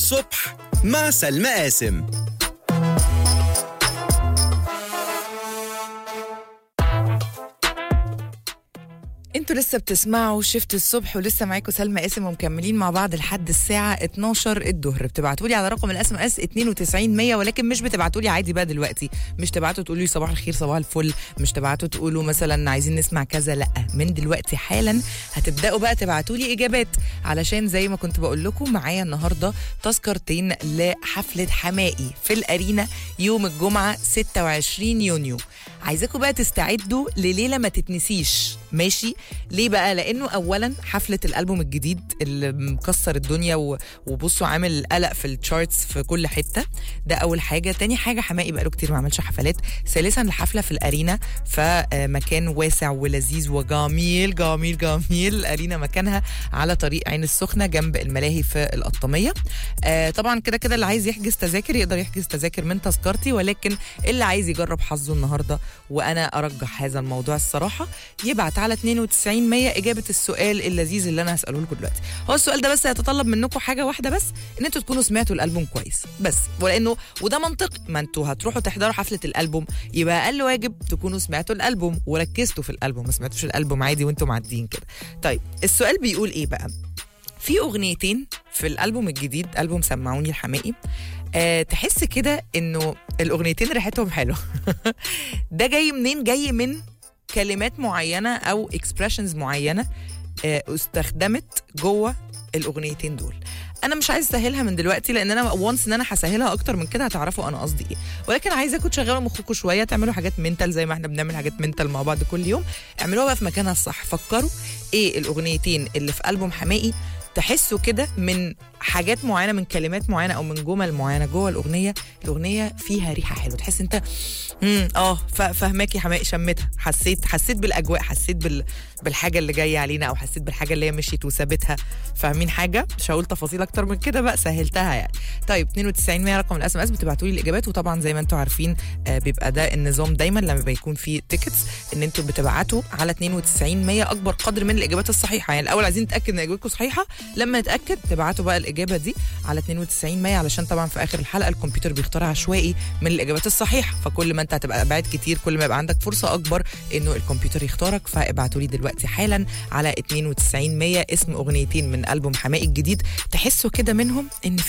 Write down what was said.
الصبح مع سلمى قاسم انتوا لسه بتسمعوا شفت الصبح ولسه معاكم سلمى قاسم ومكملين مع بعض لحد الساعه 12 الظهر بتبعتوا لي على رقم الاس ام اس 92 100 ولكن مش بتبعتوا لي عادي بقى دلوقتي مش تبعتوا تقولوا لي صباح الخير صباح الفل مش تبعتوا تقولوا مثلا عايزين نسمع كذا لا من دلوقتي حالا هتبداوا بقى تبعتوا لي اجابات علشان زي ما كنت بقول لكم معايا النهارده تذكرتين لحفله حمائي في الارينا يوم الجمعه 26 يونيو عايزاكم بقى تستعدوا لليله ما تتنسيش ماشي ليه بقى لانه اولا حفله الالبوم الجديد اللي مكسر الدنيا و- وبصوا عامل قلق في التشارتس في كل حته ده اول حاجه تاني حاجه حماقي بقاله كتير ما عملش حفلات ثالثا الحفله في الارينا فمكان واسع ولذيذ وجميل جميل جميل الارينا مكانها على طريق عين السخنه جنب الملاهي في القطاميه آه طبعا كده كده اللي عايز يحجز تذاكر يقدر يحجز تذاكر من تذكرتي ولكن اللي عايز يجرب حظه النهارده وانا ارجح هذا الموضوع الصراحه يبعت على 92 100 اجابه السؤال اللذيذ اللي انا هساله لكم دلوقتي هو السؤال ده بس هيتطلب منكم حاجه واحده بس ان انتوا تكونوا سمعتوا الالبوم كويس بس ولانه وده منطقي ما انتوا هتروحوا تحضروا حفله الالبوم يبقى اقل واجب تكونوا سمعتوا الالبوم وركزتوا في الالبوم ما سمعتوش الالبوم عادي وانتوا معديين كده طيب السؤال بيقول ايه بقى في اغنيتين في الالبوم الجديد البوم سمعوني الحمائي أه تحس كده انه الاغنيتين ريحتهم حلوه ده جاي منين جاي من كلمات معينه او اكسبريشنز معينه آه، استخدمت جوه الاغنيتين دول انا مش عايز اسهلها من دلوقتي لان انا وانس ان انا هسهلها اكتر من كده هتعرفوا انا قصدي ايه ولكن عايزاكم تشغلوا مخكم شويه تعملوا حاجات منتال زي ما احنا بنعمل حاجات منتال مع بعض كل يوم اعملوها بقى في مكانها الصح فكروا ايه الاغنيتين اللي في البوم حمائي تحسوا كده من حاجات معينه من كلمات معينه او من جمل معينه جوه الاغنيه الاغنيه فيها ريحه حلوه تحس انت امم اه ف- فهماكي حماقي شمتها حسيت حسيت بالاجواء حسيت بال بالحاجه اللي جايه علينا او حسيت بالحاجه اللي هي مشيت وسابتها فاهمين حاجه مش هقول تفاصيل اكتر من كده بقى سهلتها يعني طيب 92 100 رقم الاس ام اس بتبعتوا لي الاجابات وطبعا زي ما انتم عارفين آه بيبقى ده النظام دايما لما بيكون في تيكتس ان انتوا بتبعتوا على 92 100 اكبر قدر من الاجابات الصحيحه يعني الاول عايزين نتاكد ان اجابتكم صحيحه لما نتاكد تبعتوا بقى الاجابه دي على 92 100 علشان طبعا في اخر الحلقه الكمبيوتر بيختار عشوائي من الاجابات الصحيحه فكل ما انت هتبقى بعد كتير كل ما يبقى عندك فرصه اكبر انه الكمبيوتر يختارك فابعتوا لي دلوقتي حالا على 92 100 اسم اغنيتين من البوم حمائي الجديد تحسوا كده منهم ان